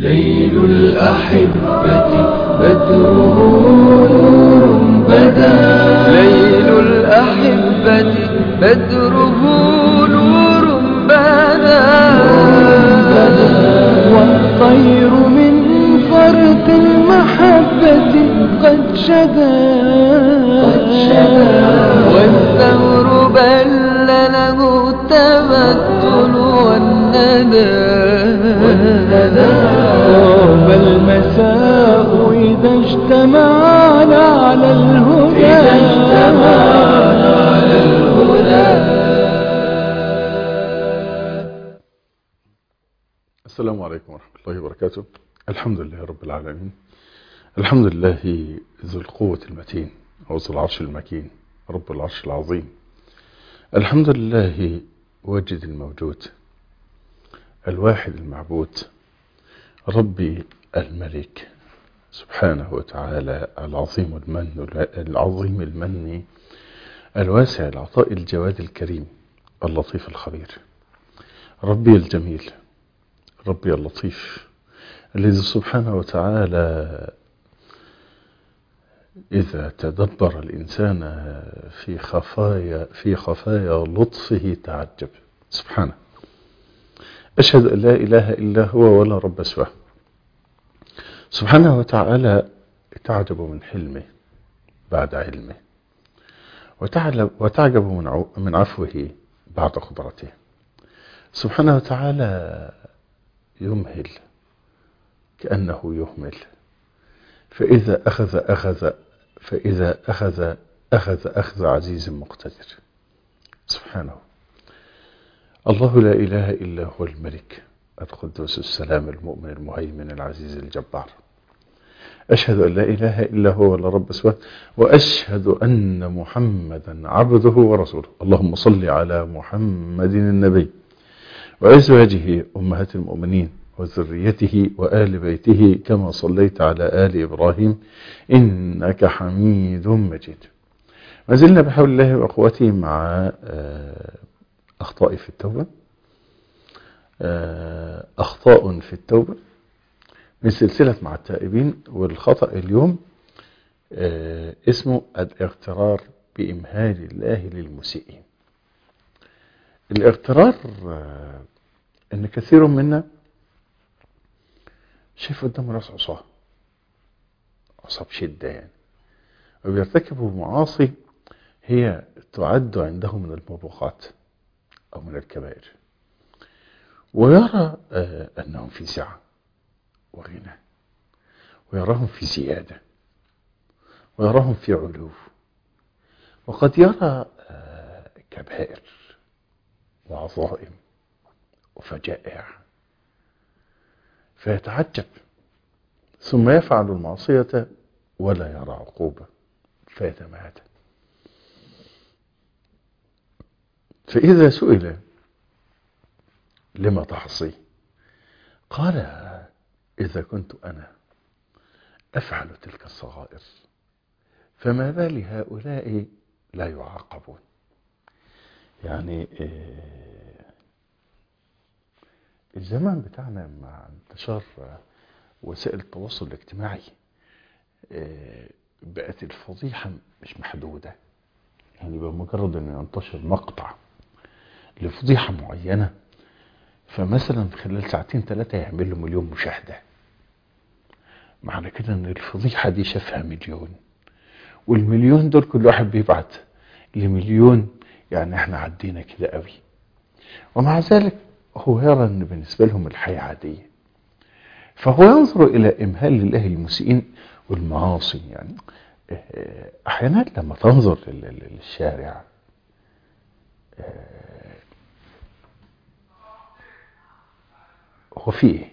ليل الأحبة بدره نور بدا ليل الأحبة بدره نور بدا والطير من فرط المحبة قد شدا والثور بل له التبتل والندى طاب المساء إذا اجتمعنا على الهدى إذا اجتمعنا على الهدى السلام عليكم ورحمة الله وبركاته الحمد لله رب العالمين الحمد لله ذو القوة المتين أو ذو العرش المكين رب العرش العظيم الحمد لله واجد الموجود الواحد المعبود ربي الملك سبحانه وتعالى العظيم المن العظيم المن الواسع العطاء الجواد الكريم اللطيف الخبير ربي الجميل ربي اللطيف الذي سبحانه وتعالى إذا تدبر الإنسان في خفايا في خفايا لطفه تعجب سبحانه أشهد أن لا إله إلا هو ولا رب سواه سبحانه وتعالى تعجب من حلمه بعد علمه وتعجب, وتعجب من من عفوه بعد قدرته سبحانه وتعالى يمهل كأنه يهمل فإذا أخذ أخذ فإذا أخذ أخذ أخذ عزيز مقتدر سبحانه الله لا إله إلا هو الملك القدوس السلام المؤمن المهيمن العزيز الجبار أشهد أن لا إله إلا هو ولا رب سواه وأشهد أن محمدا عبده ورسوله اللهم صل على محمد النبي وأزواجه أمهات المؤمنين وذريته وآل بيته كما صليت على آل إبراهيم إنك حميد مجيد ما زلنا بحول الله وقوته مع أخطاء في التوبة أخطاء في التوبة من سلسلة مع التائبين والخطأ اليوم اسمه الاغترار بإمهال الله للمسيئين الاغترار ان كثير منا شايف قدامه ناس عصاه عصاه بشدة يعني وبيرتكبوا معاصي هي تعد عنده من الموبقات او من الكبائر ويرى انهم في سعة وغنى ويراهم في زيادة ويراهم في علو وقد يرى كبائر وعظائم وفجائع فيتعجب ثم يفعل المعصية ولا يرى عقوبة فيتمادى فإذا سئل لما تعصي قال إذا كنت أنا أفعل تلك الصغائر فما بال هؤلاء لا يعاقبون يعني الزمن بتاعنا مع انتشار وسائل التواصل الاجتماعي بقت الفضيحة مش محدودة يعني بمجرد ان ينتشر مقطع لفضيحة معينة فمثلا خلال ساعتين ثلاثة يعمل له مليون مشاهدة معنى كده ان الفضيحة دي شافها مليون والمليون دول كل واحد بيبعت لمليون يعني احنا عدينا كده قوي ومع ذلك هو يرى ان بالنسبة لهم الحياة عادية فهو ينظر الى امهال الله المسيئين والمعاصي يعني احيانا لما تنظر للشارع هو في ايه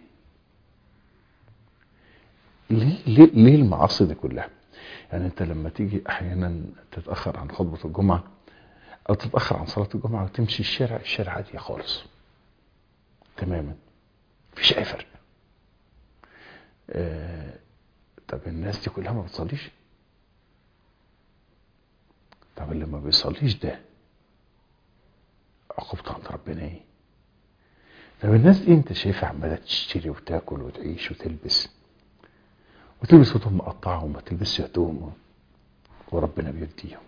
ليه, ليه, ليه المعاصي دي كلها يعني انت لما تيجي احيانا تتأخر عن خطبة الجمعة او تتأخر عن صلاة الجمعة وتمشي الشارع الشارع عادية خالص تماما مفيش اي فرق آه طب الناس دي كلها ما بتصليش طب اللي ما بيصليش ده عقوبته عند ربنا ايه طب الناس دي انت شايفها عماله تشتري وتاكل وتعيش وتلبس وتلبس هدوم مقطعه وما تلبسش هدوم وربنا بيديهم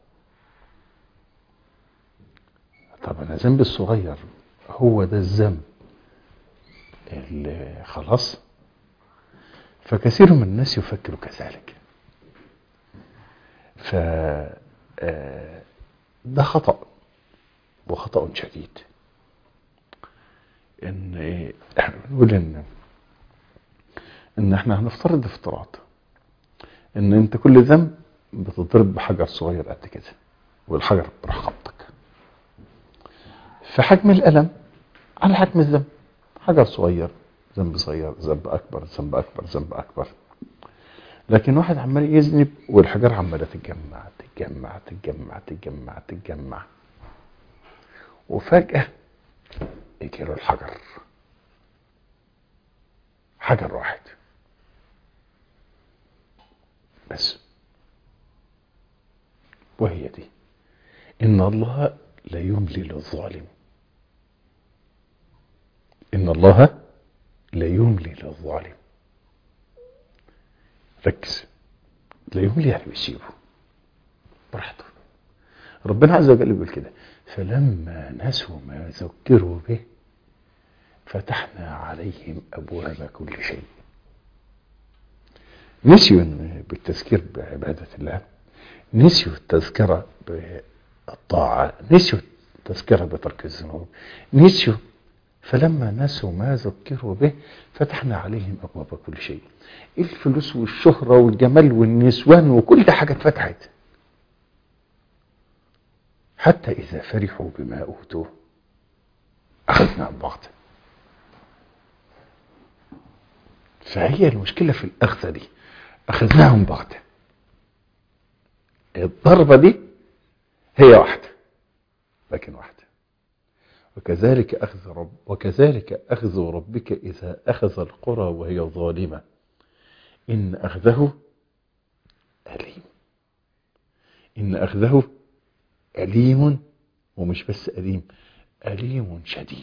طب انا ذنبي الصغير هو ده الذنب اللي خلاص فكثير من الناس يفكر كذلك ف آه، ده خطأ وخطأ شديد ان إيه، احنا بنقول ان ان احنا هنفترض افتراض ان انت كل ذنب بتضرب بحجر صغير قد كده والحجر راح خبطك فحجم الألم على حجم الذنب حجر صغير ذنب صغير ذنب أكبر ذنب أكبر ذنب أكبر لكن واحد عمال يذنب والحجر عمالة تتجمع تتجمع تتجمع تتجمع تتجمع وفجأة يجي له الحجر حجر واحد بس وهي دي إن الله لا يملي للظالم إن الله لا يملي للظالم ركز لا يملي يعني بيسيبه براحته ربنا عز وجل بيقول كده فلما نسوا ما ذكروا به فتحنا عليهم أبواب كل شيء نسيوا إن بالتذكير بعبادة الله نسيوا التذكرة بالطاعة نسيوا التذكرة بترك الذنوب نسيوا فلما نسوا ما ذكروا به فتحنا عليهم أبواب كل شيء الفلوس والشهرة والجمال والنسوان وكل حاجة اتفتحت حتى إذا فرحوا بما أوتوه أخذنا بعض فهي المشكلة في الأخذة دي أخذناهم بعض الضربة دي هي واحدة لكن واحدة وكذلك أخذ رب وكذلك أخذ ربك إذا أخذ القرى وهي ظالمة إن أخذه أليم إن أخذه أليم ومش بس أليم أليم شديد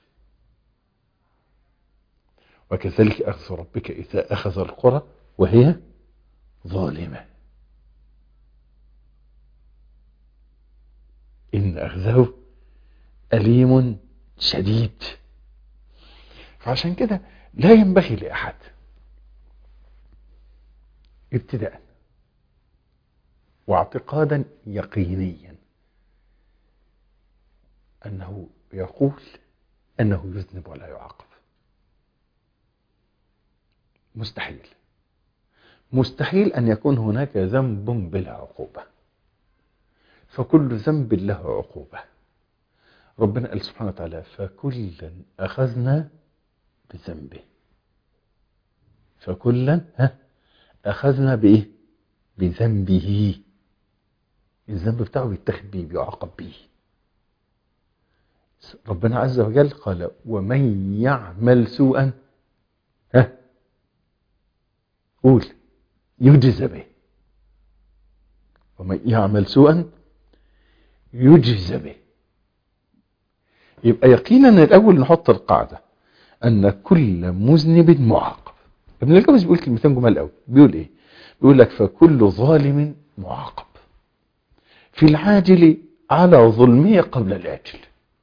وكذلك أخذ ربك إذا أخذ القرى وهي ظالمة إن أخذه أليم شديد فعشان كده لا ينبغي لأحد ابتداء واعتقادا يقينيا أنه يقول أنه يذنب ولا يعاقب مستحيل مستحيل أن يكون هناك ذنب بلا عقوبة فكل ذنب له عقوبة ربنا قال سبحانه وتعالى فكلا أخذنا بذنبه فكلا ها أخذنا بإيه بذنبه الذنب بتاعه بيتخذ بيه بيعاقب بيه ربنا عز وجل قال ومن يعمل سوءا ها قول يجزى به ومن يعمل سوءا يجزى به يبقى يقينا الأول نحط القاعدة أن كل مذنب معاقب ابن الجوزي بيقول كلمتين جمال قوي بيقول إيه بيقول لك فكل ظالم معاقب في العاجل على ظلمه قبل الآجل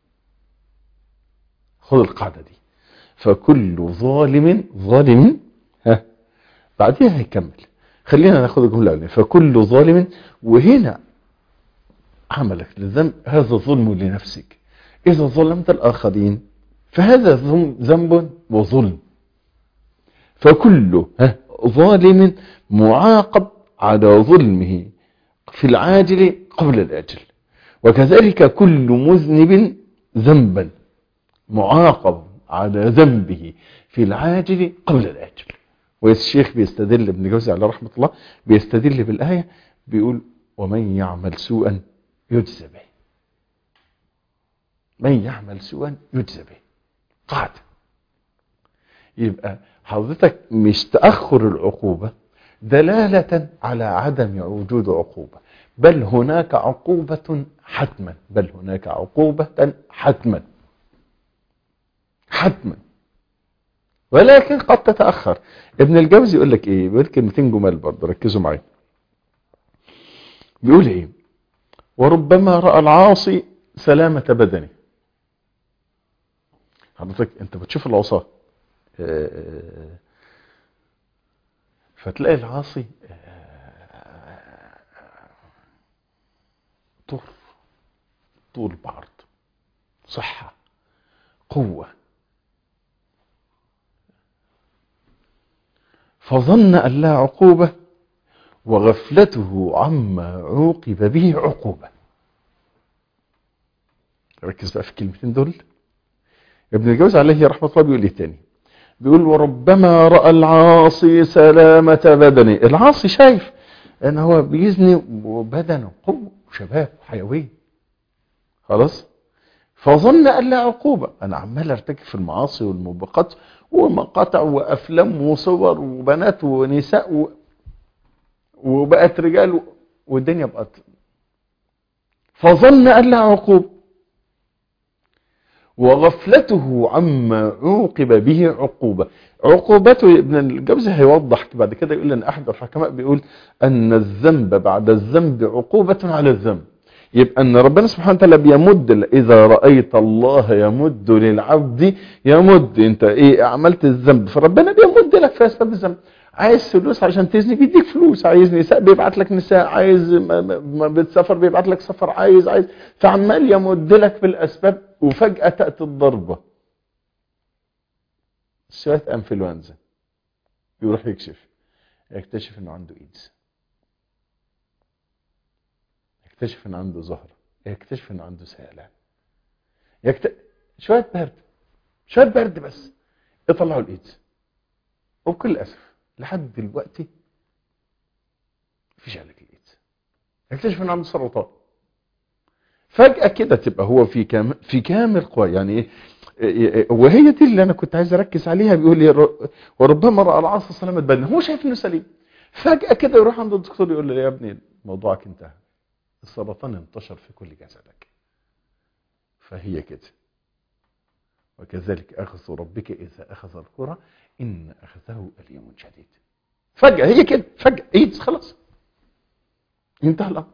خذ القاعدة دي فكل ظالم ظالم ها بعدها هيكمل خلينا ناخد الجملة الأولانية فكل ظالم وهنا عملك للذنب هذا ظلم لنفسك إذا ظلمت الآخرين فهذا ذنب وظلم فكل ها ظالم معاقب على ظلمه في العاجل قبل الآجل وكذلك كل مذنب ذنبا معاقب على ذنبه في العاجل قبل الآجل والشيخ بيستدل ابن جوزي على رحمة الله بيستدل بالآية بيقول ومن يعمل سوءا يجزى به من يعمل سوءا يجزى به قاعدة يبقى حضرتك مش تأخر العقوبة دلالة على عدم وجود عقوبة بل هناك عقوبة حتما بل هناك عقوبة حتما حتما ولكن قد تتأخر ابن الجوزي يقول لك ايه بيقول كلمتين جمال برضه ركزوا معايا بيقول ايه وربما رأى العاصي سلامة بدنه حضرتك انت بتشوف العصاة آه، فتلاقي العاصي آه، طر طول بعرض صحة قوة فظن أن لا عقوبة وغفلته عما عوقب به عقوبة ركز بقى في الكلمتين دول ابن الجوزي عليه رحمة الله بيقول ايه تاني بيقول وربما رأى العاصي سلامة بدنه العاصي شايف ان هو بيزني وبدنه قوة وشباب وحيوية خلاص فظن ان لا عقوبة انا عمال ارتكب في المعاصي والموبقات ومقاطع وافلام وصور وبنات ونساء و... وبقت رجال والدنيا بقت فظن ان لا عقوبة وغفلته عما عوقب به عقوبة عقوبته ابن الجوزي هيوضح بعد كده يقول ان احد الحكماء بيقول ان الذنب بعد الذنب عقوبة على الذنب يبقى ان ربنا سبحانه وتعالى بيمد اذا رأيت الله يمد للعبد يمد انت ايه عملت الذنب فربنا بيمد لك في اسباب الذنب عايز فلوس عشان تزني بيديك فلوس عايز نساء بيبعت لك نساء عايز ما- ما ما بتسافر بيبعت لك سفر عايز عايز فعمال يمد لك في الاسباب وفجأة تأتي الضربة شوية انفلونزا يروح يكشف يكتشف انه عنده ايدز يكتشف ان عنده زهرة يكتشف ان عنده سيلان يكت... شوية برد شوية برد بس يطلعوا الايدز وبكل اسف لحد دلوقتي مفيش علاج الايدز يكتشف ان عنده سرطان فجأة كده تبقى هو في كام في كامل قوى يعني ايه إيه- إيه- وهي دي اللي انا كنت عايز اركز عليها بيقول لي ر- وربما راى العاصي سلامة بدنه هو شايف انه سليم فجأة كده يروح عند الدكتور يقول له يا ابني موضوعك انتهى السرطان انتشر في كل جسدك فهي كده وكذلك أخذ ربك إذا أخذ القرى إن أخذه أليم شديد فجأة هي كده فجأة ايدز خلاص انتهى الأمر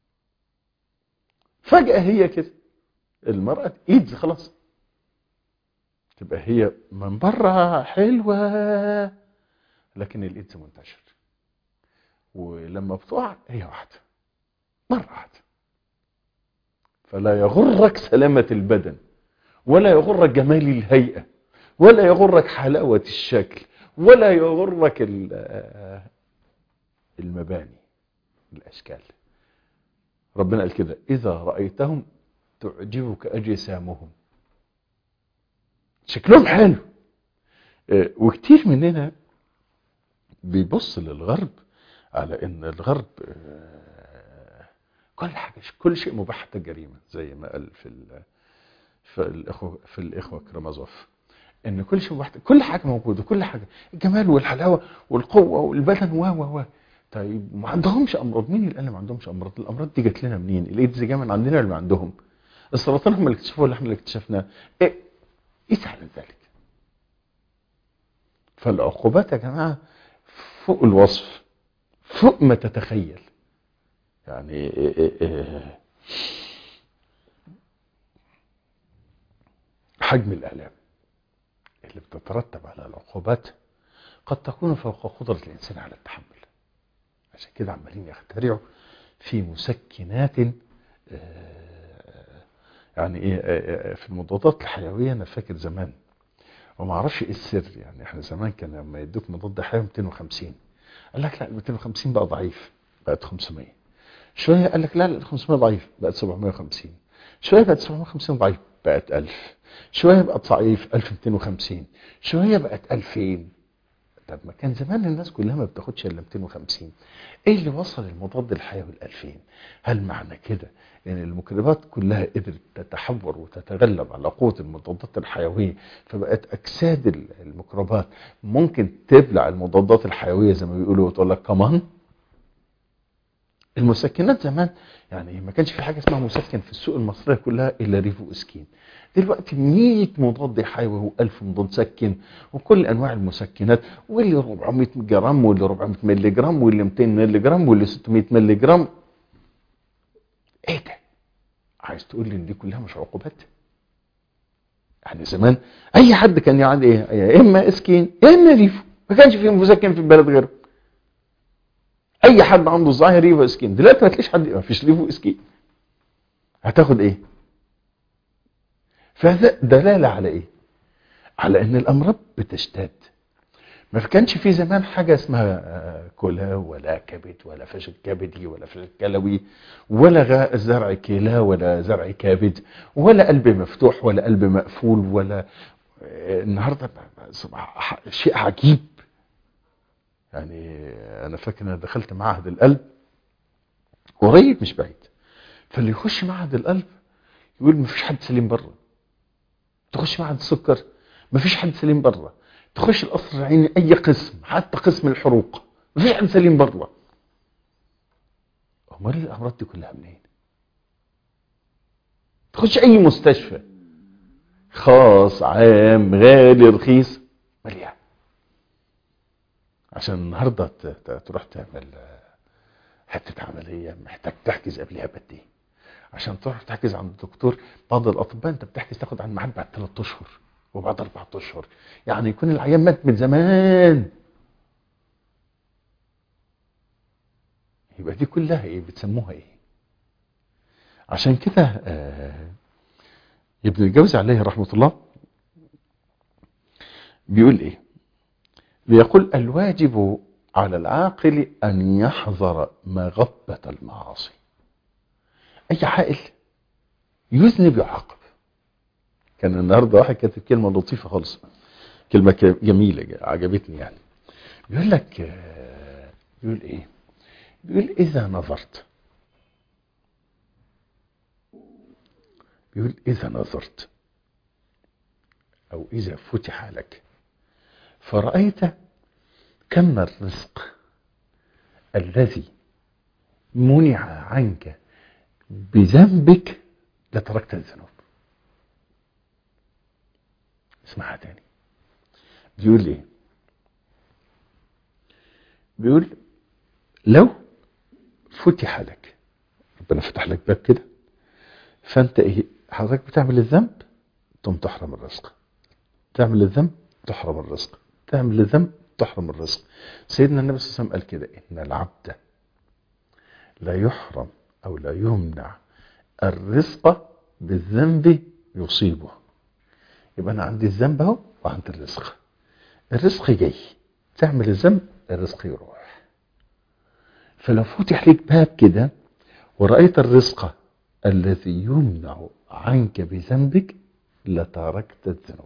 فجأة هي كده المرأة ايدز خلاص تبقى هي من بره حلوة لكن الايدز منتشر ولما بتقع هي واحدة مرة واحدة فلا يغرك سلامة البدن ولا يغرك جمال الهيئة ولا يغرك حلاوة الشكل ولا يغرك ال- المباني الأشكال ربنا قال كده إذا رأيتهم تعجبك أجسامهم شكلهم حلو آه، وكتير مننا بيبص للغرب على ان الغرب آه، كل حاجه كل شيء مباح حتى الجريمه زي ما قال في ال- في الاخوه في الاخوه كرامازوف ان كل شيء مباح كل حاجه موجوده كل حاجه الجمال والحلاوه والقوه والبدن و و و طيب ما عندهمش امراض مين اللي قال ما عندهمش امراض الامراض دي جت لنا منين الايدز جايه من عندنا ولا من عندهم السرطان هم اللي اكتشفوه ولا احنا اللي اكتشفناه ايه قيس على ذلك فالعقوبات يا جماعه فوق الوصف فوق ما تتخيل يعني إيه إيه إيه حجم الآلام اللي بتترتب على العقوبات قد تكون فوق قدرة الإنسان على التحمل عشان كده عمالين يخترعوا في مسكنات آه، يعني ايه آه، آه، في المضادات الحيوية انا فاكر زمان وما اعرفش ايه السر يعني احنا زمان كان لما يدوك مضاد حيوي 250 قال لك لا ال 250 بقى ضعيف بقت 500 شويه قال لك لا لا ال 500 ضعيف بقت 750 شويه بقت 750 ضعيف بقت 1000 شويه بقت ضعيف 1250 شويه بقت 2000 طب ما كان زمان الناس كلها ما بتاخدش الا 250 ايه اللي وصل المضاد الحيوي ل 2000 هل معنى كده ان الميكروبات كلها قدرت تتحور وتتغلب على قوه المضادات الحيويه فبقت اجساد ال- الميكروبات ممكن تبلع المضادات الحيويه زي ما بيقولوا وتقول لك كمان المسكنات زمان يعني ما كانش في حاجه اسمها مسكن في السوق المصريه كلها الا ريفو اسكين دلوقتي 100 مضاد حيوي و1000 مضاد مسكن وكل انواع المسكنات واللي 400 جرام واللي 400 مللي جرام واللي 200 مللي جرام واللي 600 مللي جرام ايه ده عايز تقول لي ان دي كلها مش عقوبات يعني زمان اي حد كان يقعد ايه يا اما اسكين يا اما ريفو ما كانش في مسكن في البلد غيره اي حد عنده ظاهر ريفو اسكين دلوقتي ما تلاقيش حد ما فيش ريفو اسكين هتاخد ايه فهذا دلاله على ايه على ان الامراض بتشتد ما كانش في زمان حاجة اسمها كلى ولا كبد ولا فشل كبدي ولا فشل كلوي ولا غاء زرع كلى ولا زرع كبد ولا قلب مفتوح ولا قلب مقفول ولا النهاردة شيء عجيب يعني انا فاكر انا دخلت معهد القلب قريب مش بعيد فاللي يخش معهد القلب يقول مفيش حد سليم بره تخش معهد السكر مفيش حد سليم بره تخش القصر العيني اي قسم حتى قسم الحروق مفيش حد سليم بره امال الامراض دي كلها منين تخش اي مستشفى خاص عام غالي رخيص مليان عشان النهارده تروح تعمل حته عمليه محتاج تحجز قبلها بقد ايه عشان تروح تحجز عند الدكتور بعض الاطباء انت بتحجز تاخد عن ميعاد بعد ثلاث اشهر وبعد اربع اشهر يعني يكون العيان مات من زمان يبقى دي كلها ايه بتسموها ايه عشان كده آه ابن الجوزي عليه رحمة الله بيقول ايه بيقول الواجب على العاقل ان يحذر مغبة المعاصي اي عاقل يذنب يعاقب كان النهارده واحد كاتب كلمه لطيفه خالص كلمه جميله عجبتني يعني بيقول لك بيقول ايه بيقول اذا نظرت بيقول اذا نظرت او اذا فتح لك فرأيت كم الرزق الذي منع عنك بذنبك لتركت الذنوب اسمعها تاني بيقول ايه بيقول لو فتح لك ربنا فتح لك باب كده فانت ايه حضرتك بتعمل الذنب تقوم تحرم الرزق تعمل الذنب تحرم الرزق تعمل الذنب تحرم الرزق سيدنا النبي صلى الله عليه وسلم قال كده ان العبد لا يحرم او لا يمنع الرزق بالذنب يصيبه يبقى انا عندي الذنب اهو وعندي الرزق الرزق جاي تعمل الذنب الرزق يروح فلو فتح لك باب كده ورأيت الرزق الذي يمنع عنك بذنبك لتركت الذنوب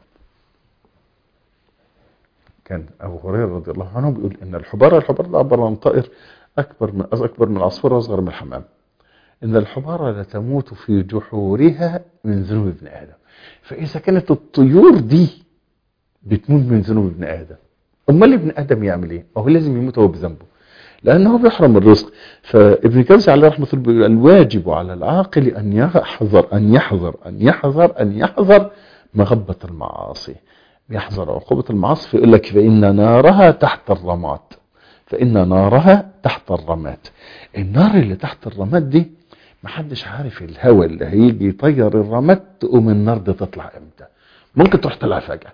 كان أبو هريرة رضي الله عنه بيقول إن الحبارة الحبارة ده عبارة عن طائر أكبر من أكبر من العصفور وأصغر من الحمام إن الحبارة لتموت في جحورها من ذنوب ابن آدم فإذا كانت الطيور دي بتموت من ذنوب ابن آدم أمال ابن آدم يعمل إيه؟ هو لازم يموت هو بذنبه لأنه بيحرم الرزق فابن كوسي عليه رحمة الله بيقول الواجب على العاقل أن يحذر أن يحذر أن يحذر أن يحذر مغبة المعاصي يحذر عقوبة المعاصي فيقول لك فإن نارها تحت الرماد فإن نارها تحت الرماد النار اللي تحت الرماد دي محدش عارف الهواء اللي هيجي يطير الرماد تقوم النار دي تطلع امتى ممكن تروح طلع فجأة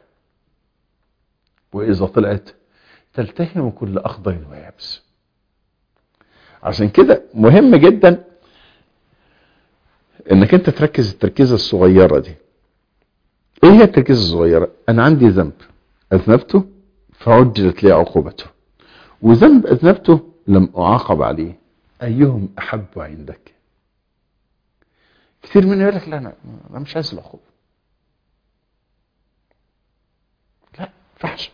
وإذا طلعت تلتهم كل أخضر ويابس عشان كده مهم جدا انك انت تركز التركيزة الصغيرة دي ايه هي التركيزة الصغيرة انا عندي ذنب اذنبته فعجلت لي عقوبته وذنب اذنبته لم اعاقب عليه ايهم احب عندك كثير منهم يقول لك لا انا انا مش عايز العقوبة لا فحش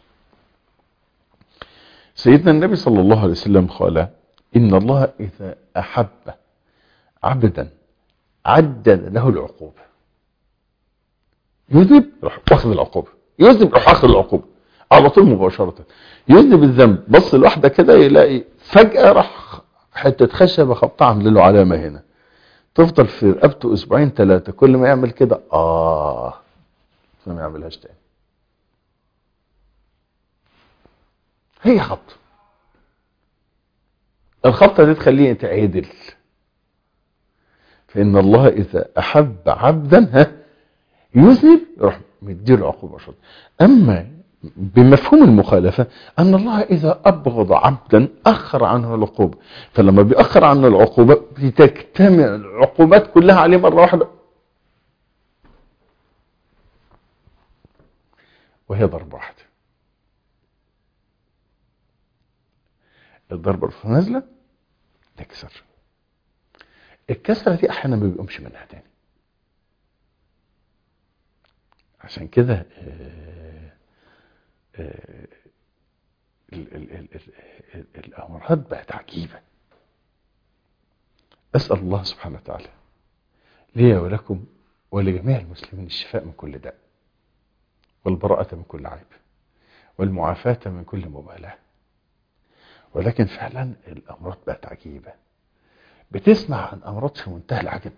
سيدنا النبي صلى الله عليه وسلم قال إن الله إذا أحب عبدا عدل له العقوبة يذنب يروح واخد العقوبة يذنب يروح واخد العقوبة على طول مباشرة يذنب الذنب بص لوحده كده يلاقي فجأة راح حتة خشبة خبطة عامله له علامة هنا تفضل في رقبته اسبوعين ثلاثة كل ما يعمل كده اه ما يعملهاش تاني هي خبطة الخبطة دي تخليه يتعدل فإن الله إذا أحب عبدا ها يذنب يروح مديله عقوبة شرط أما بمفهوم المخالفة أن الله إذا أبغض عبدا أخر عنه العقوبة فلما بيأخر عنه العقوبة بتجتمع العقوبات كلها عليه مرة واحدة وهي ضربة واحدة الضربة اللي نازلة تكسر الكسرة دي أحيانا ما بيقومش منها تاني عشان كده آه، آه، ال- ال- ال- ال- ال- الأمراض بقت عجيبة أسأل الله سبحانه وتعالى لي ولكم ولجميع المسلمين الشفاء من كل داء والبراءة من كل عيب والمعافاة من كل مبالاة ولكن فعلا الأمراض بقت عجيبة بتسمع عن أمراض في منتهى العجب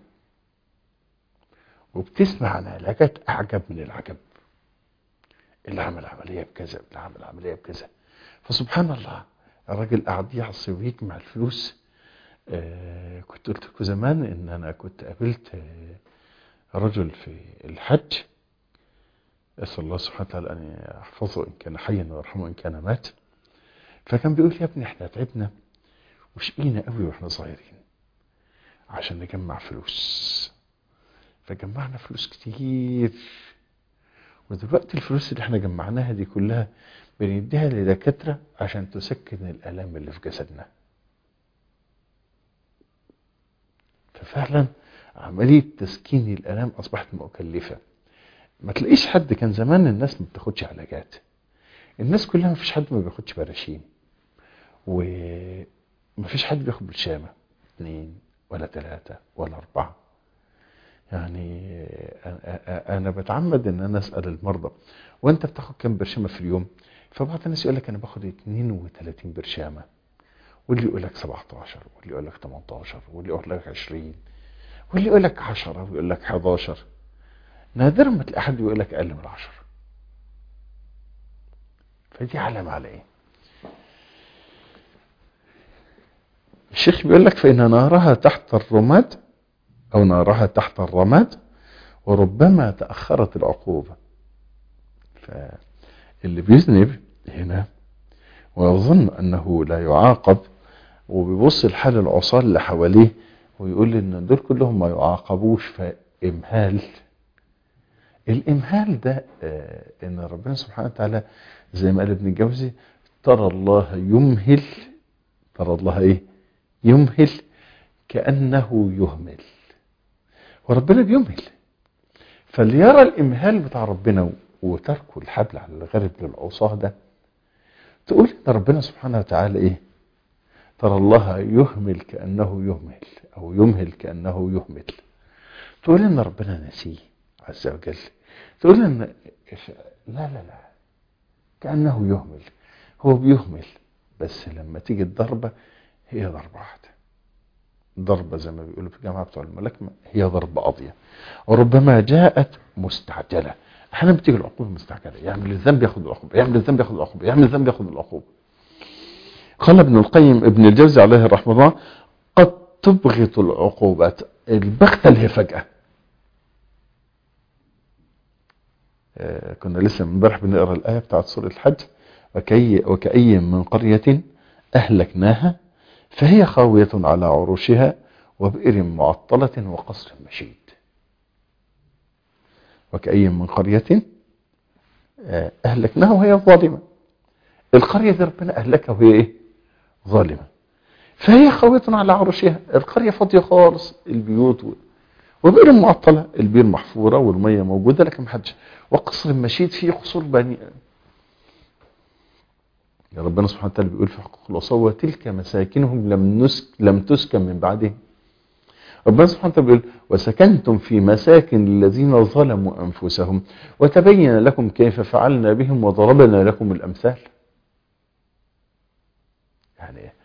وبتسمع عن علاجات أعجب من العجب اللي عمل عملية بكذا اللي عمل عملية بكذا فسبحان الله الراجل قاعد يعصي ويجمع الفلوس آه كنت قلت لكم زمان ان انا كنت قابلت آه رجل في الحج اسال الله سبحانه وتعالى ان يحفظه ان كان حيا ويرحمه ان كان مات فكان بيقول يا ابني احنا تعبنا وشقينا قوي واحنا صغيرين عشان نجمع فلوس فجمعنا فلوس كتير ودلوقتي الفلوس اللي احنا جمعناها دي كلها بنديها لدكاترة عشان تسكن الآلام اللي في جسدنا ففعلا عملية تسكين الآلام أصبحت مكلفة ما تلاقيش حد كان زمان الناس ما بتاخدش علاجات الناس كلها ما فيش حد ما بياخدش براشيم وما فيش حد بياخد برشامة اثنين ولا ثلاثة ولا أربعة يعني أنا- أنا بتعمد ان انا اسال المرضى وانت بتاخد كام برشامه في اليوم فبعض الناس يقول لك انا باخد 32 برشامه واللي يقول لك 17 واللي يقول لك 18 واللي يقول لك 20 واللي يقول لك 10 ويقول لك 11 نادرا ما تلاقي حد يقول لك اقل من 10 فدي علامه على ايه الشيخ بيقول لك فان نارها تحت الرماد أو نارها تحت الرماد وربما تأخرت العقوبة فاللي بيذنب هنا ويظن أنه لا يعاقب وبيبص لحال العصاة اللي حواليه ويقول إن دول كلهم ما يعاقبوش فإمهال الإمهال ده آه، إن ربنا سبحانه وتعالى زي ما قال ابن الجوزي ترى الله يمهل ترى الله إيه يمهل كأنه يهمل وربنا بيمهل فاللي يرى الامهال بتاع ربنا وتركه الحبل على الغرب للعصاه ده تقول ان ربنا سبحانه وتعالى ايه ترى الله يهمل كانه يهمل او يمهل كانه يهمل تقول ان ربنا نسيه عز وجل تقول ان لا لا لا كانه يهمل هو بيهمل بس لما تيجي الضربه هي ضربه واحده ضربة زي ما بيقولوا في الجامعة بتوع الملاكمة هي ضربة قاضية وربما جاءت مستعجلة احيانا بتيجي العقوبة مستعجلة يعمل الذنب ياخد العقوبة يعمل الذنب ياخد العقوبة يعمل الذنب ياخد العقوبة قال ابن القيم ابن الجوزي عليه رحمه الله قد تبغت العقوبات البغتة اللي هي فجأة آه، كنا لسه امبارح بنقرا الآية بتاعت سورة الحج وكي وكأي من قرية أهلكناها فهي خاوية على عروشها وبئر معطلة وقصر مشيد وكأي من قرية آه، أهلكناها وهي ظالمة القرية دي ربنا أهلكها وهي إيه ظالمة فهي خاوية على عروشها القرية فاضية خالص البيوت و... وبئر معطلة البير محفورة والمية موجودة لكن محدش وقصر مشيد فيه قصور بني يا ربنا سبحانه وتعالى بيقول في حقوق الوصاة وتلك مساكنهم لم نسك لم تسكن من بعدهم ربنا سبحانه وتعالى بيقول وسكنتم في مساكن الذين ظلموا أنفسهم وتبين لكم كيف فعلنا بهم وضربنا لكم الأمثال يعني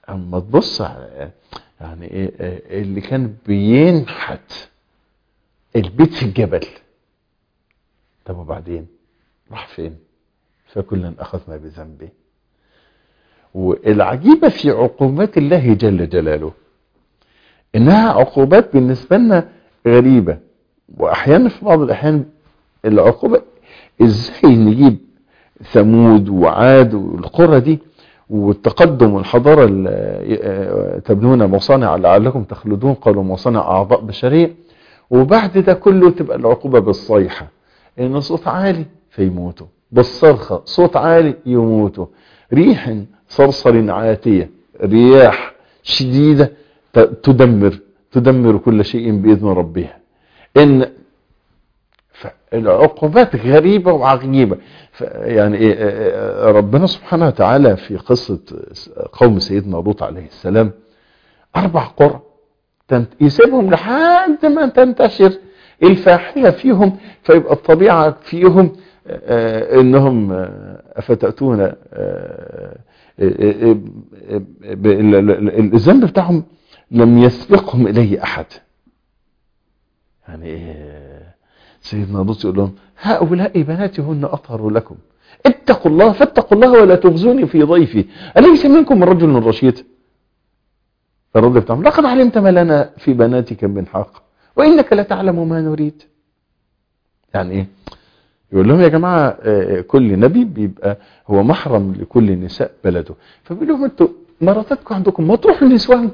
اما تبص على يعني ايه آه، اللي كان بينحت البيت في الجبل طب وبعدين راح فين فكلا اخذنا بذنبه والعجيبه في عقوبات الله جل جلاله انها عقوبات بالنسبه لنا غريبه واحيانا في بعض الاحيان العقوبه ازاي نجيب ثمود وعاد والقرى دي والتقدم والحضاره اللي تبنون مصانع لعلكم تخلدون قالوا مصانع اعضاء بشريه وبعد ده كله تبقى العقوبه بالصيحه ان صوت عالي فيموتوا بالصرخه صوت عالي يموتوا ريح صرصر عاتيه رياح شديده ت- تدمر تدمر كل شيء باذن ربها ان العقوبات غريبة وعجيبة ف- يعني إيه، آه، آه، ربنا سبحانه وتعالى في قصة قوم سيدنا لوط عليه السلام أربع قرى تنت- يسيبهم لحد ما تنتشر الفاحشة فيهم فيبقى الطبيعة فيهم آه، انهم آه، افتأتون آه، آه، آه، آه، ب- ال- ال- ال- الذنب بتاعهم لم يسبقهم اليه احد يعني ايه سيدنا لوط يقول لهم هؤلاء بناتي هن اطهر لكم اتقوا الله فاتقوا الله ولا تخزوني في ضيفي اليس منكم رجل رشيد الرد بتاعهم لقد علمت ما لنا في بناتك من حق وانك لتعلم ما نريد يعني ايه يقول لهم يا جماعه آه، كل نبي بيبقى هو محرم لكل نساء بلده فبيقول لهم انتوا مراتاتكم عندكم ما تروحوا لنسوانكم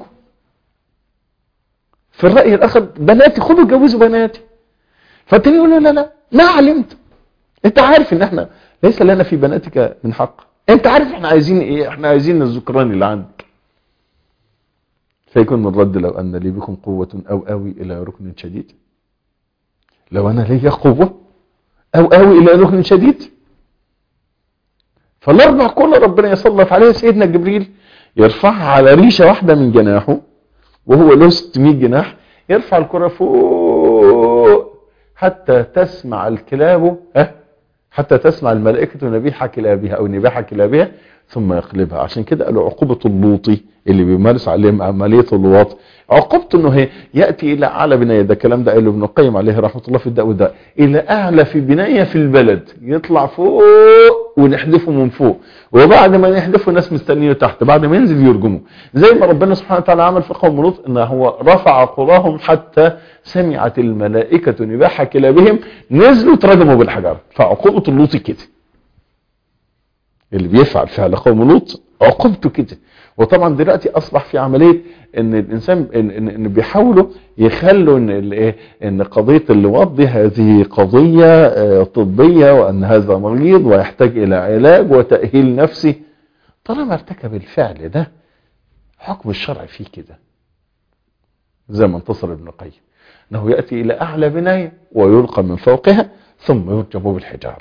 في الراي الاخر بناتي خدوا اتجوزوا بناتي فالتاني يقول له لا لا ما علمت انت عارف ان احنا ليس لنا في بناتك من حق انت عارف احنا عايزين ايه احنا عايزين الذكران اللي عندك فيكون الرد لو ان لي بكم قوة او اوي الى ركن شديد لو انا لي قوة او اوي الى ركن شديد فالاربع قرى ربنا يسلط عليها سيدنا جبريل يرفعها على ريشة واحدة من جناحه وهو له 600 جناح يرفع الكرة فوق حتى تسمع الكلاب ها حتى تسمع الملائكة نبيح كلابها او نباح كلابها ثم يقلبها عشان كده قالوا عقوبة اللوطي اللي بيمارس عليهم عملية اللواط عقوبته انه هي يأتي الى اعلى بناية ده الكلام ده قاله ابن القيم عليه رحمة الله في الداء والداء الى اعلى في بناية في البلد يطلع فوق ونحدفه من فوق وبعد ما نحدفه الناس مستنيه تحت بعد ما ينزل يرجمه زي ما ربنا سبحانه وتعالى عمل في قوم لوط ان هو رفع قراهم حتى سمعت الملائكة نباح كلابهم نزلوا ترجموا بالحجارة فعقوبة اللوط كده اللي بيفعل فعل قوم لوط عقوبته كده وطبعا دلوقتي اصبح في عمليه ان الانسان ان, إن, إن بيحاولوا يخلوا ان الايه ان قضيه اللواط دي هذه قضيه آه، طبيه وان هذا مريض ويحتاج الى علاج وتاهيل نفسي طالما ارتكب الفعل ده حكم الشرع فيه كده زي ما انتصر ابن القيم انه ياتي الى اعلى بنايه ويلقى من فوقها ثم يرجم بالحجاره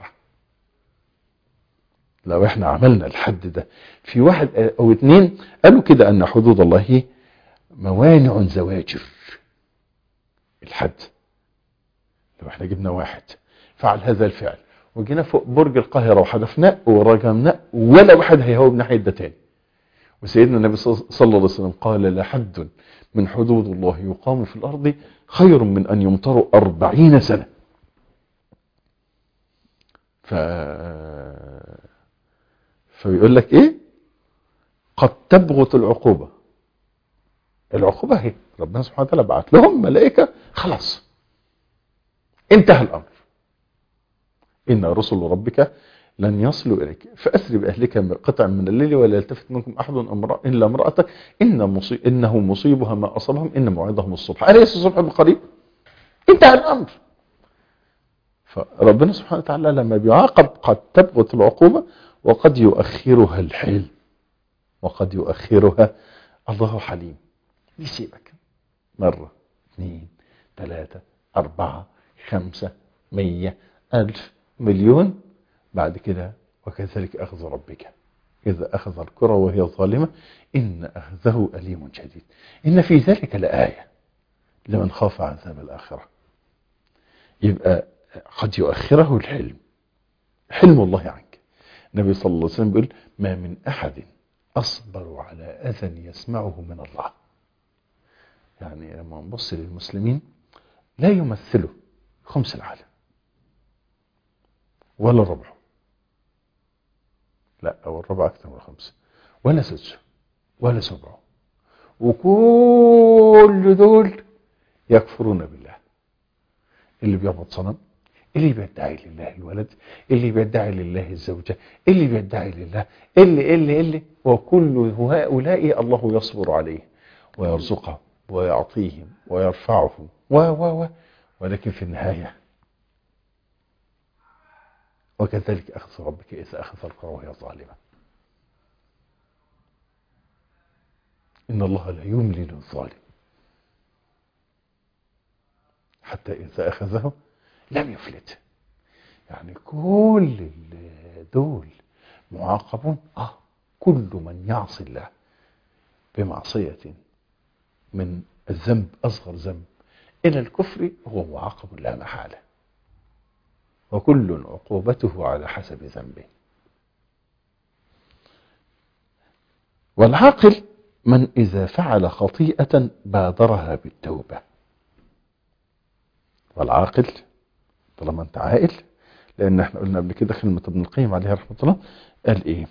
لو احنا عملنا الحد ده في واحد او اتنين قالوا كده ان حدود الله موانع زواجر الحد لو احنا جبنا واحد فعل هذا الفعل وجينا فوق برج القاهرة وحدفناه ورجمناه ولا واحد هيهوب ناحية ده تاني وسيدنا النبي صلى الله عليه وسلم قال لحد من حدود الله يقام في الأرض خير من أن يمطروا أربعين سنة ف فبيقول لك ايه قد تبغت العقوبة العقوبة هي ربنا سبحانه وتعالى بعت لهم ملائكة خلاص انتهى الامر ان رسل ربك لن يصلوا اليك فاسر باهلك بقطع من الليل ولا يلتفت منكم احد امرأ الا امرأتك إن مصي... انه مصيبها ما اصابهم ان موعدهم الصبح اليس الصبح بقريب انتهى الامر فربنا سبحانه وتعالى لما بيعاقب قد تبغت العقوبة وقد يؤخرها الحلم وقد يؤخرها الله حليم يسيبك مرة اثنين ثلاثة أربعة خمسة مية ألف مليون بعد كده وكذلك أخذ ربك إذا أخذ الكرة وهي ظالمة إن أخذه أليم شديد إن في ذلك لآية لمن خاف عذاب الآخرة يبقى قد يؤخره الحلم حلم الله عنك النبي صلى الله عليه وسلم بيقول ما من أحد أصبر على أذى يسمعه من الله يعني لما نبص للمسلمين لا يمثله خمس العالم ولا ربعه لا أو الربع أكثر من خمسة ولا سدسه ولا سبعه وكل دول يكفرون بالله اللي بيعبد صنم اللي بيدعي لله الولد اللي بيدعي لله الزوجة اللي بيدعي لله اللي اللي اللي وكل هؤلاء الله يصبر عليه ويرزقهم ويعطيهم ويرفعهم و و و ولكن في النهاية وكذلك أخذ ربك إذا أخذ القرى وهي ظالمة إن الله لا يملي للظالم حتى إذا أخذه لم يفلت يعني كل دول معاقبون آه كل من يعصي الله بمعصية من الذنب أصغر ذنب إلى الكفر هو معاقب لا محالة وكل عقوبته على حسب ذنبه والعاقل من إذا فعل خطيئة بادرها بالتوبة والعاقل طالما انت عاقل لان احنا قلنا قبل كده كلمة ابن القيم عليه رحمة الله قال ايه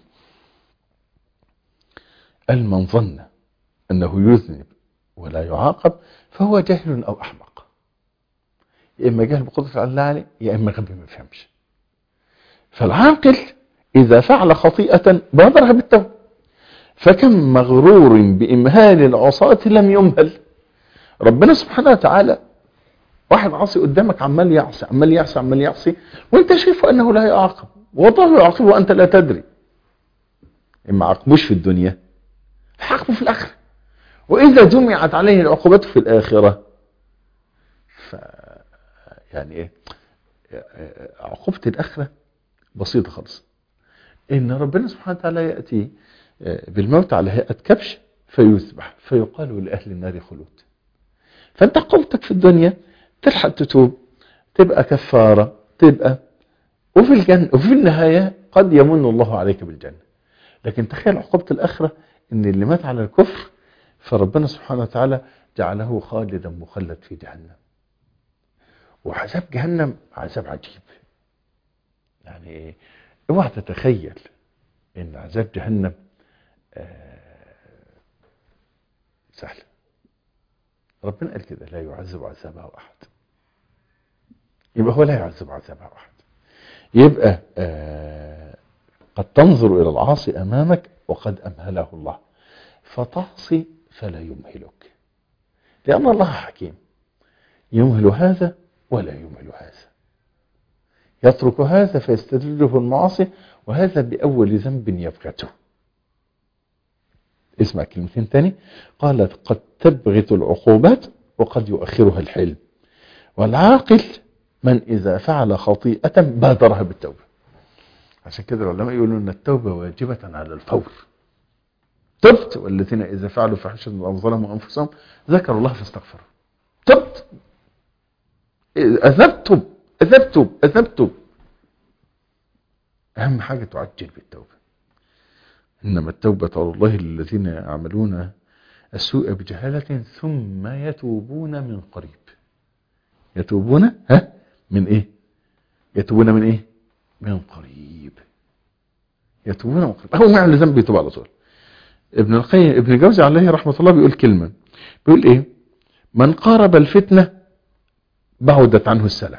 قال من ظن انه يذنب ولا يعاقب فهو جاهل او احمق يا اما جاهل بقدرة الله عليه يا اما غبي ما يفهمش فالعاقل اذا فعل خطيئة بادرها بالتوبة فكم مغرور بامهال العصاة لم يمهل ربنا سبحانه وتعالى واحد عاصي قدامك عمال يعصي عمال يعصي عمال يعصي وانت شايف انه لا يعاقب والله يعاقبه وانت لا تدري اما عاقبوش في الدنيا عاقبه في الاخره واذا جمعت عليه العقوبات في الاخره ف يعني ايه عقوبه الاخره بسيطه خالص ان ربنا سبحانه وتعالى ياتي بالموت على هيئه كبش فيذبح فيقال لاهل النار خلود فانت عقوبتك في الدنيا تلحق تتوب تبقى كفارة تبقى وفي الجنة وفي النهاية قد يمن الله عليك بالجنة لكن تخيل عقوبة الآخرة ان اللي مات على الكفر فربنا سبحانه وتعالى جعله خالدا مخلد في جهنم وعذاب جهنم عذاب عجيب يعني ايه اوعى تتخيل ان عذاب جهنم سهل ربنا قال كده لا يعذب عذابه احد يبقى هو لا يعذب عذابه احد يبقى آه قد تنظر الى العاصي امامك وقد امهله الله فتعصي فلا يمهلك لان الله حكيم يمهل هذا ولا يمهل هذا يترك هذا فيستدرجه المعاصي وهذا باول ذنب يبغته اسمع كلمتين تاني قالت قد تبغت العقوبات وقد يؤخرها الحلم والعاقل من إذا فعل خطيئة بادرها بالتوبة عشان كده العلماء يقولون أن التوبة واجبة على الفور تبت والذين إذا فعلوا فحشة أو ظلموا أنفسهم ذكروا الله فاستغفروا تبت أذبتم أذبتم أذبتم أهم حاجة تعجل بالتوبة إنما التوبة على الله للذين يعملون السوء بجهالة ثم يتوبون من قريب يتوبون ها من ايه يتوبون من ايه من قريب يتوبون من قريب اول ما يعمل ذنب يتوب على طول ابن القيم ابن الجوزي عليه رحمة الله بيقول كلمة بيقول ايه من قارب الفتنة بعدت عنه السلام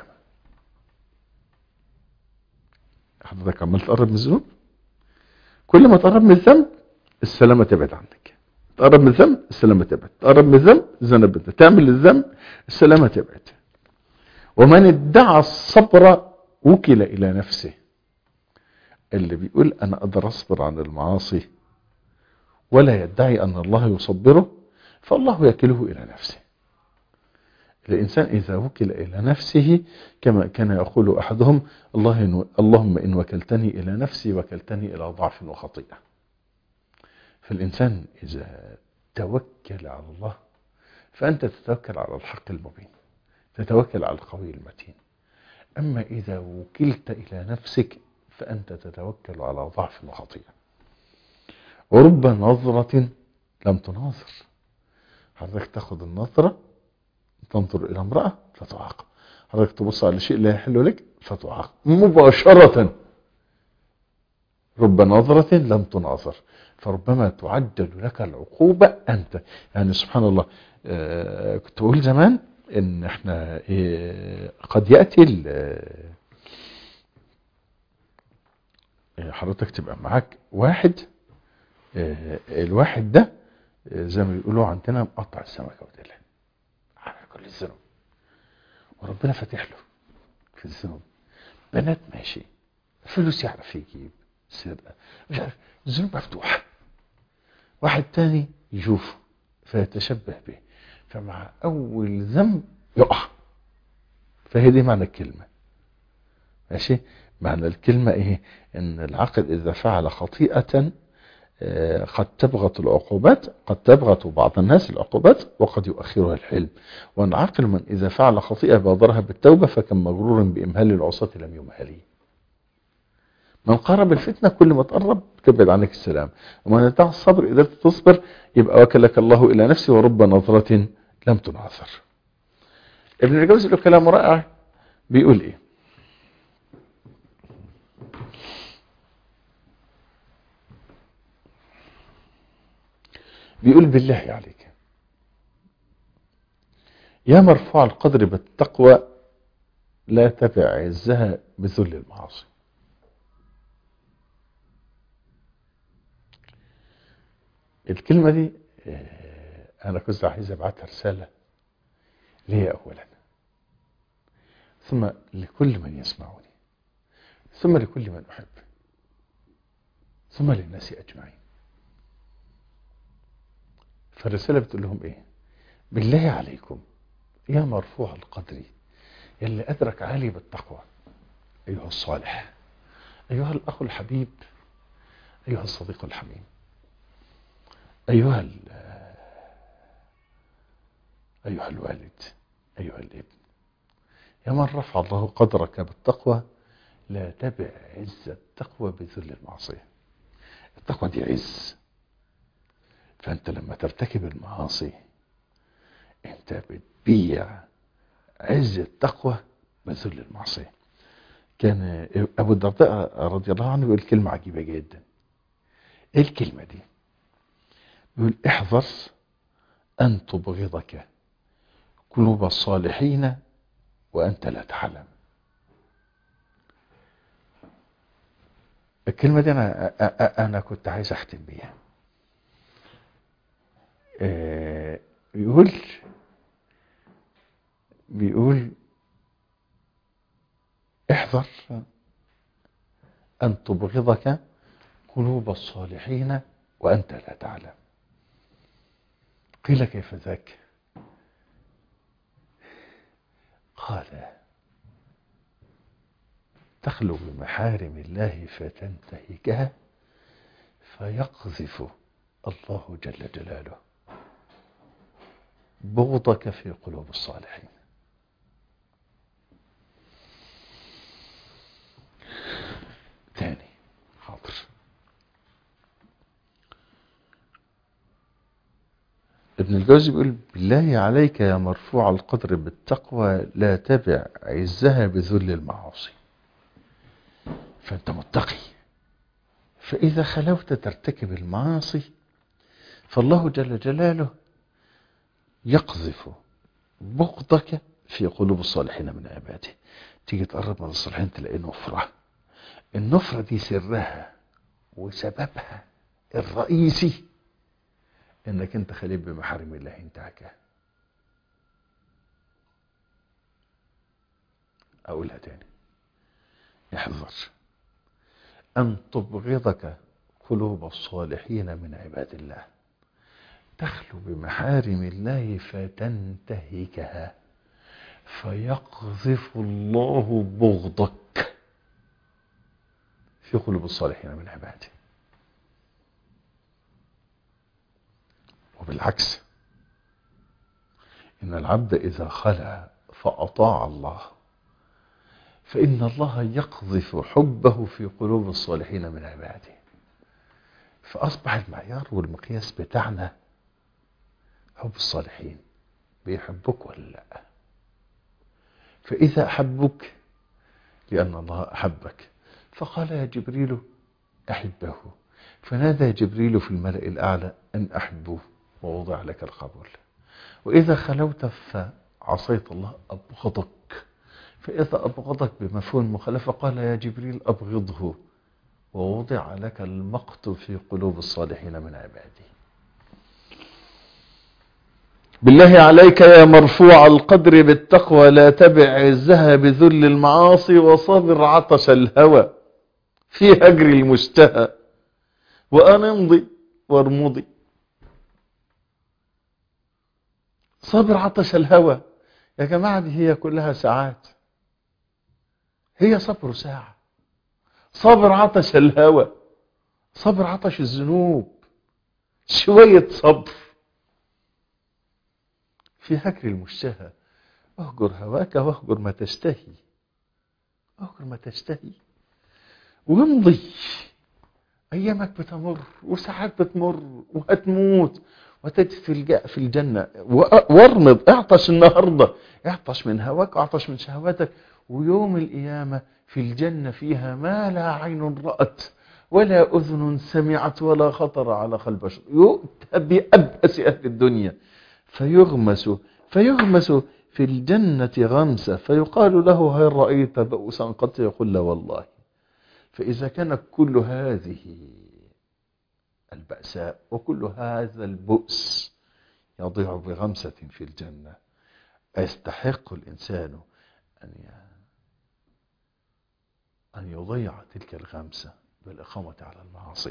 حضرتك عمال تقرب من الذنوب كل ما تقرب من الذنب السلامة تبعد عنك تقرب من الذنب السلامة تبعد تقرب من الذنب الذنب تعمل الذنب السلامة تبعد ومن ادعى الصبر وكل إلى نفسه اللي بيقول أنا أقدر أصبر عن المعاصي ولا يدعي أن الله يصبره فالله يكله إلى نفسه الإنسان إذا وكل إلى نفسه كما كان يقول أحدهم الله إن اللهم إن وكلتني إلى نفسي وكلتني إلى ضعف وخطيئة فالإنسان إذا توكل على الله فأنت تتوكل على الحق المبين تتوكل على القوي المتين أما إذا وكلت إلى نفسك فأنت تتوكل على ضعف وخطيئة ورب نظرة لم تناظر حضرتك تاخد النظرة تنظر إلى امرأة فتعاقب حضرتك تبص على شيء لا يحل لك فتعاقب مباشرة رب نظرة لم تناظر فربما تعجل لك العقوبة أنت يعني سبحان الله آه كنت بقول زمان إن إحنا آه قد يأتي حضرتك تبقى معاك واحد آه الواحد ده زي ما بيقولوا عندنا مقطع السمكة وديلها على كل الذنوب وربنا فاتح له في الذنوب بنات ماشي فلوس يعرف يجيب سرقة مش عارف الذنوب مفتوحة واحد تاني يشوفه فيتشبه به فمع أول ذنب يقع فهي دي معنى الكلمة ماشي معنى الكلمة ايه ان العقل اذا فعل خطيئة قد تبغت العقوبات قد تبغت بعض الناس العقوبات وقد يؤخرها الحلم وان عاقل من اذا فعل خطيئة بادرها بالتوبة فكان مغرور بامهال العصاة لم يمهلي من قرب الفتنة كل ما تقرب تبعد عنك السلام ومن اتاع الصبر قدرت تصبر يبقى وكلك الله الى نفسه ورب نظرة لم تناظر ابن الجوزي له كلام رائع بيقول ايه بيقول بالله عليك يا مرفوع القدر بالتقوى لا تبع عزها بذل المعاصي الكلمة دي أنا كنت عايز أبعتها رسالة لي أولا ثم لكل من يسمعني ثم لكل من أحب ثم للناس أجمعين فالرسالة بتقول لهم ايه بالله عليكم يا مرفوع القدر يلي أدرك عالي بالتقوى أيها الصالح أيها الأخ الحبيب أيها الصديق الحميم أيها أيها الوالد أيها الابن يا من رفع الله قدرك بالتقوى لا تبع عز التقوى بذل المعصية التقوى دي عز فانت لما ترتكب المعاصي انت بتبيع عز التقوى بذل المعصية كان ابو الدرداء رضي الله عنه بيقول كلمة عجيبة جدا ايه الكلمة دي بيقول احذر ان تبغضك قلوب الصالحين وانت لا تعلم الكلمة دي انا انا كنت عايز اختم بيها بيقول بيقول احذر أن تبغضك قلوب الصالحين وأنت لا تعلم قيل كيف ذاك قال تخلو بمحارم الله فتنتهكها فيقذف الله جل جلاله بغضك في قلوب الصالحين تاني حاضر ابن الجوزي بيقول بالله عليك يا مرفوع القدر بالتقوى لا تبع عزها بذل المعاصي فانت متقي فإذا خلوت ترتكب المعاصي فالله جل جلاله يقذف بغضك في قلوب الصالحين من عباده تيجي تقرب من الصالحين تلاقي نفرة النفرة دي سرها وسببها الرئيسي انك انت خليل بمحارم الله انتهكها اقولها تاني احذر ان تبغضك قلوب الصالحين من عباد الله تخلو بمحارم الله فتنتهكها فيقذف الله بغضك في قلوب الصالحين من عباده وبالعكس إن العبد إذا خلع فأطاع الله فإن الله يقذف حبه في قلوب الصالحين من عباده فأصبح المعيار والمقياس بتاعنا حب الصالحين بيحبك ولا لا فإذا أحبك لأن الله أحبك فقال يا جبريل أحبه فنادى جبريل في الملأ الأعلى أن أحبه ووضع لك القبول وإذا خلوت فعصيت الله أبغضك فإذا أبغضك بمفهوم مخالفة قال يا جبريل أبغضه ووضع لك المقت في قلوب الصالحين من عباده بالله عليك يا مرفوع القدر بالتقوى لا تبع عزها بذل المعاصي وصبر عطش الهوى في هجر المشتهى وأن امضي وارمضي صبر عطش الهوى يا جماعة دي هي كلها ساعات هي صبر ساعة صبر عطش الهوى صبر عطش الذنوب شوية صبر في هجر المشتهى اهجر هواك واهجر ما تشتهي اهجر ما تشتهي وامضي ايامك بتمر وساعات بتمر وهتموت وتجد في الج- في الجنة و- وارمض اعطش النهاردة اعطش من هواك واعطش من شهواتك ويوم القيامة في الجنة فيها ما لا عين رأت ولا أذن سمعت ولا خطر على قلب بشر يؤتى بأبأس أهل الدنيا فيغمس فيغمس في الجنة غمسة فيقال له هل رأيت بؤسا قط يقول لا والله فإذا كانت كل هذه البأساء وكل هذا البؤس يضيع بغمسة في الجنة أيستحق الإنسان أن ي- أن يضيع تلك الغمسة بالإقامة على المعاصي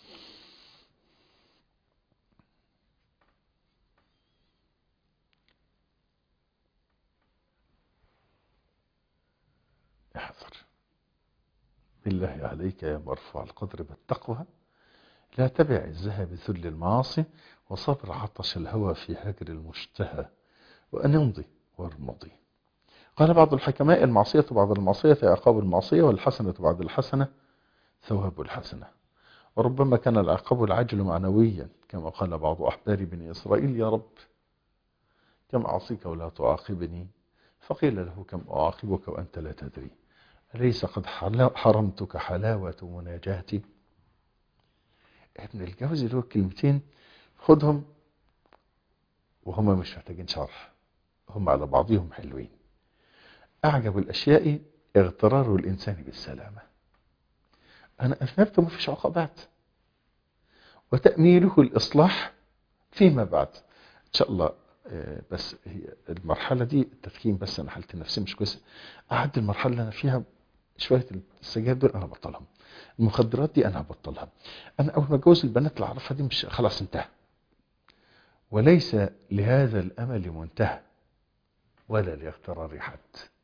احذر بالله عليك يا مرفوع القدر بالتقوى لا تبع عزها بذل المعاصي وصبر عطش الهوى في هجر المشتهى وأن يمضي وارمضي قال بعض الحكماء المعصية بعد المعصية عقاب المعصية والحسنة بعد الحسنة ثواب الحسنة وربما كان العقاب العاجل معنويا كما قال بعض أحبار بني إسرائيل يا رب كم أعصيك ولا تعاقبني فقيل له كم أعاقبك وأنت لا تدري أليس قد حلا- حرمتك حلاوة مناجاتي ابن الجوزي له كلمتين خدهم وهم مش محتاجين شرح هم على بعضهم حلوين أعجب الأشياء اغترار الإنسان بالسلامة أنا أذنبت ما فيش عقبات وتأميله الإصلاح فيما بعد إن شاء الله آه، بس هي المرحلة دي التدخين بس أنا حالتي النفسية مش كويسة أعد المرحلة اللي أنا فيها شوية السجاير دول أنا بطلهم المخدرات دي أنا هبطلها أنا أول ما أتجوز البنات اللي أعرفها دي مش خلاص انتهى وليس لهذا الأمل منتهى ولا لاغترار حد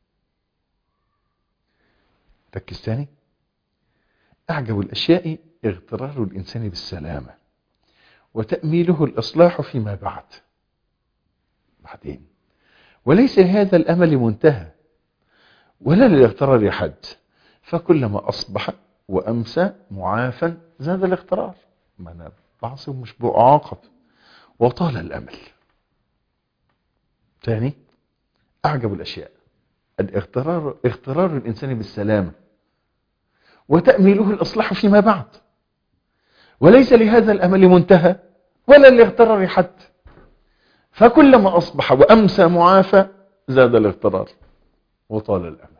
ركز تاني أعجب الأشياء اغترار الإنسان بالسلامة وتأميله الإصلاح فيما بعد بعدين وليس لهذا الأمل منتهى ولا للاغترار حد فكلما أصبح وأمسى معافا زاد الاغترار ما أنا بعصي ومش بعاقب وطال الأمل ثاني أعجب الأشياء الاغترار اغترار الإنسان بالسلامة وتأميله الإصلاح فيما بعد وليس لهذا الأمل منتهى ولا لاغترار حد فكلما أصبح وأمسى معافى زاد الاغترار وطال الأمل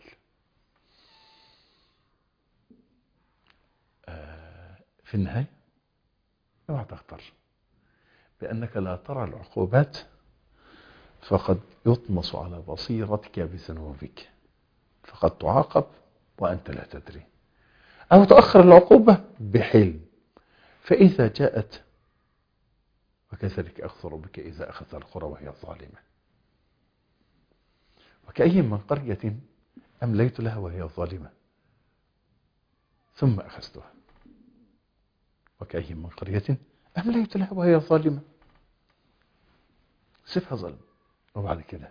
آه، في النهاية اوعى تغتر بأنك لا ترى العقوبات فقد يطمس على بصيرتك بذنوبك فقد تعاقب وأنت لا تدري أو تأخر العقوبة بحلم فإذا جاءت وكذلك أخذ ربك إذا أخذ القرى وهي ظالمة وكأي من قرية أمليت لها وهي ظالمة ثم أخذتها وكأي من قرية أمليت لها وهي ظالمة سيبها ظلم وبعد كده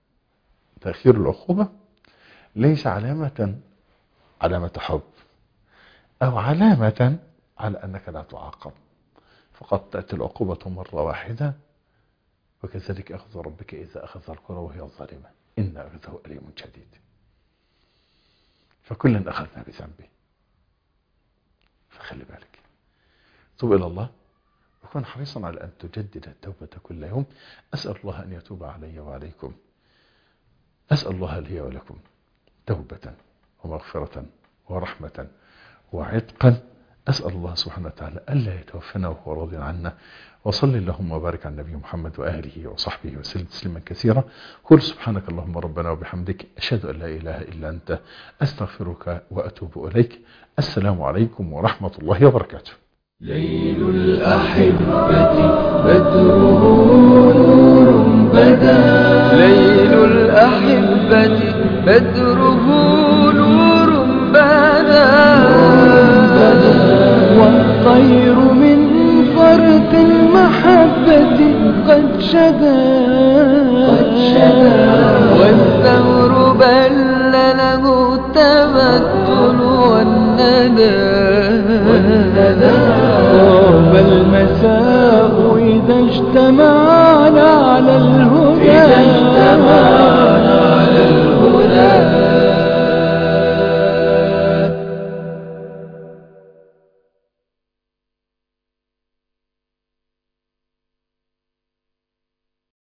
تأخير العقوبة ليس علامة علامة حب أو علامة على أنك لا تعاقب فقد تأتي العقوبة مرة واحدة وكذلك أخذ ربك إذا أخذ القرى وهي ظالمة إن أخذه أليم شديد فكلا أخذنا بذنبه فخلي بالك توب إلى الله وكن حريصا على أن تجدد التوبة كل يوم أسأل الله أن يتوب علي وعليكم أسأل الله لي ولكم توبة ومغفرة ورحمة وعتقا أسأل الله سبحانه وتعالى ألا يتوفنا وهو راض عنا وصل اللهم وبارك على النبي محمد وآله وصحبه وسلم تسليما كثيرا قل سبحانك اللهم ربنا وبحمدك أشهد أن لا إله إلا أنت أستغفرك وأتوب إليك السلام عليكم ورحمة الله وبركاته ليل الأحبة بدره نور بدا ليل الأحبة بدره نور بدا والطير من فرط المحبة قد شدا قد شدا والثور بل له التمثل والندى طاب المساء إذا اجتمعنا على الهدى